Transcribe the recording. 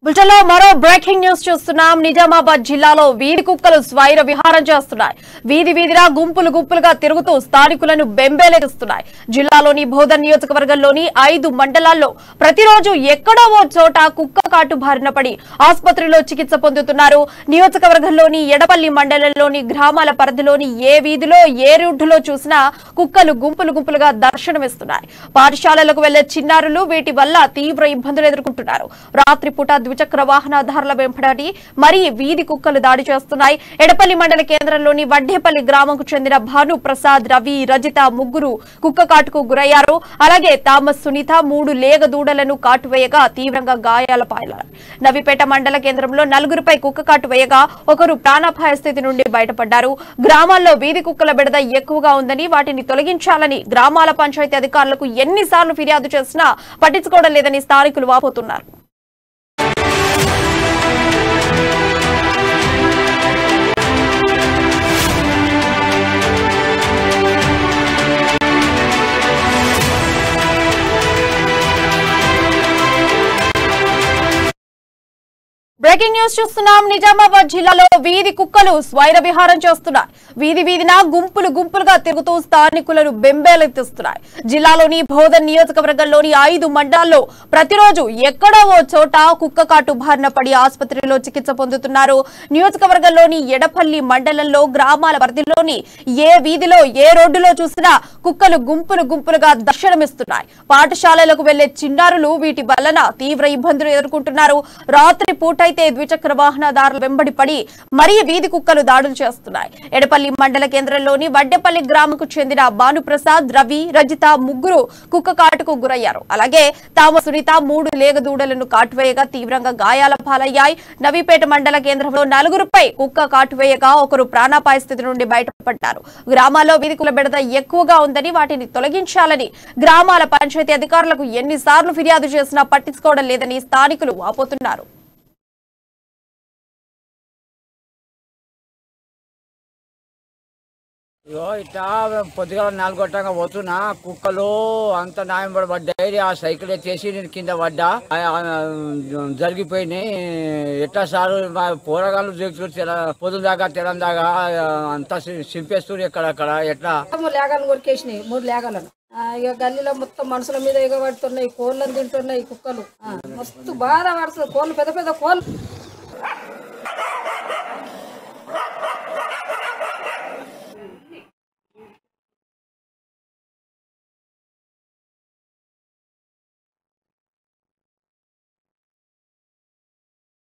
బుల్టన్లో మరో breaking news చూస్తున్నాం నిజామాబాద్ జిల్లాలో వీధి కుక్కలు స్వైర విహారం చేస్తున్నాయి వీధి వీధిరా గుంపులు గుంపులుగా తిరుగుతూ స్థానికులను బెంబేలెత్తిస్తున్నాయి జిల్లాలోని బోధన్ నియోజకవర్గంలోని ఐదు మండలాల్లో ప్రతిరోజు ఎక్కడో ఓ చోట కుక్క కాటు బారిన పడి ఆసుపత్రిలో చికిత్స పొందుతున్నారు నియోజకవర్గంలోని ఎడపల్లి మండలంలోని గ్రామాల పరిధిలోని ఏ వీధిలో ఏ రోడ్డులో చూసినా కుక్కలు గుంపులు గుంపులుగా దర్శనమిస్తున్నాయి పాఠశాలలకు వెళ్లే చిన్నారులు వీటి వల్ల తీవ్ర ఇబ్బందులు ఎదుర్కొంటున్నారు రాత్రిపూట ద్విచక్ర వాహనదారుల వెంబడి మరీ వీధి కుక్కలు దాడి చేస్తున్నాయి ఎడపల్లి మండల కేంద్రంలోని వడ్డేపల్లి గ్రామంకు చెందిన భాను ప్రసాద్ రవి రజిత ముగ్గురు కుక్క కాటుకు గురయ్యారు అలాగే థామస్ సునీత మూడు లేగ దూడలను కాటువేయగా తీవ్రంగా గాయాల పాలయ్యారు నవిపేట మండల కేంద్రంలో నలుగురిపై కుక్క కాటు వేయగా ఒకరు ప్రాణాపాయ స్థితి నుండి బయటపడ్డారు గ్రామాల్లో వీధి కుక్కల బెడద ఎక్కువగా ఉందని వాటిని తొలగించాలని గ్రామాల పంచాయతీ అధికారులకు ఎన్నిసార్లు ఫిర్యాదు చేసినా పట్టించుకోవడం లేదని స్థానికులు వాపోతున్నారు బ్రేకింగ్ న్యూస్ చూస్తున్నాం నిజామాబాద్ జిల్లాలో వీధి కుక్కలు స్వైర విహారం చేస్తున్నాయి వీధి వీధిన గుంపులు గుంపులుగా తిరుగుతూ స్థానికులను బెంబేలెత్తిస్తున్నాయి జిల్లాలోని బోధన్ నియోజకవర్గంలోని ఐదు మండలాల్లో ప్రతిరోజు ఎక్కడో ఓ చోట కుక్క కాటు బారిన పడి ఆసుపత్రిలో చికిత్స పొందుతున్నారు నియోజకవర్గంలోని ఎడపల్లి మండలంలో గ్రామాల పరిధిలోని ఏ వీధిలో ఏ రోడ్డులో చూసినా కుక్కలు గుంపులు గుంపులుగా దర్శనమిస్తున్నాయి పాఠశాలలకు వెళ్లే చిన్నారులు వీటి వలన తీవ్ర ఇబ్బందులు ఎదుర్కొంటున్నారు రాత్రి పూటైతే ద్విచక్ర వాహనదారులు వెంబడి పడి మరీ వీధి కుక్కలు దాడులు చేస్తున్నాయి ఎడపల్లి మండల కేంద్రంలోని వడ్డెపల్లి గ్రామంకు చెందిన భానుప్రసాద్ రవి రజిత ముగ్గురు కుక్క కాటుకు గురయ్యారు అలాగే తామ సునీత మూడు లేగ దూడలను కాటువేయగా తీవ్రంగా గాయాల పాలయ్యాయి నవీపేట మండల కేంద్రంలో నలుగురుపై కుక్క కాటువేయగా ఒకరు ప్రాణాపాయ స్థితి నుండి బయటపడ్డారు గ్రామాల్లో వీధికుల బెడద ఎక్కువగా ఉందని వాటిని తొలగించాలని గ్రామాల పంచాయతీ అధికారులకు ఎన్నిసార్లు ఫిర్యాదు చేసినా పట్టించుకోవడం లేదని స్థానికులు వాపోతున్నారు ఇగో ఇట్లా పొద్దుగాల నాలుగు గంటగా పోతున్నా కుక్కలు అంత న్యాయం పడ్డాయి ఆ సైకిల్ ఎత్తేసి నేను కింద పడ్డా ఆ, ఆ, జరిగిపోయినాయి ఎట్లా సార్ మా పోరగాళ్ళు దిగుతారు తెల పొద్దు దాకా తెలం దాకా అంతా సింపేస్తారు ఎక్కడక్కడ ఎట్లా మూడు లేగలను కొరికేసినాయి మూడు లేగలను ఆ, ఇక గల్లీలో మొత్తం మనుషుల మీద ఎగబడుతున్నాయి కోళ్ళని తింటున్నాయి కుక్కలు ఆ, మస్తు బాధ పడుతుంది కోళ్ళు పెద్ద పెద్ద కోళ్ళు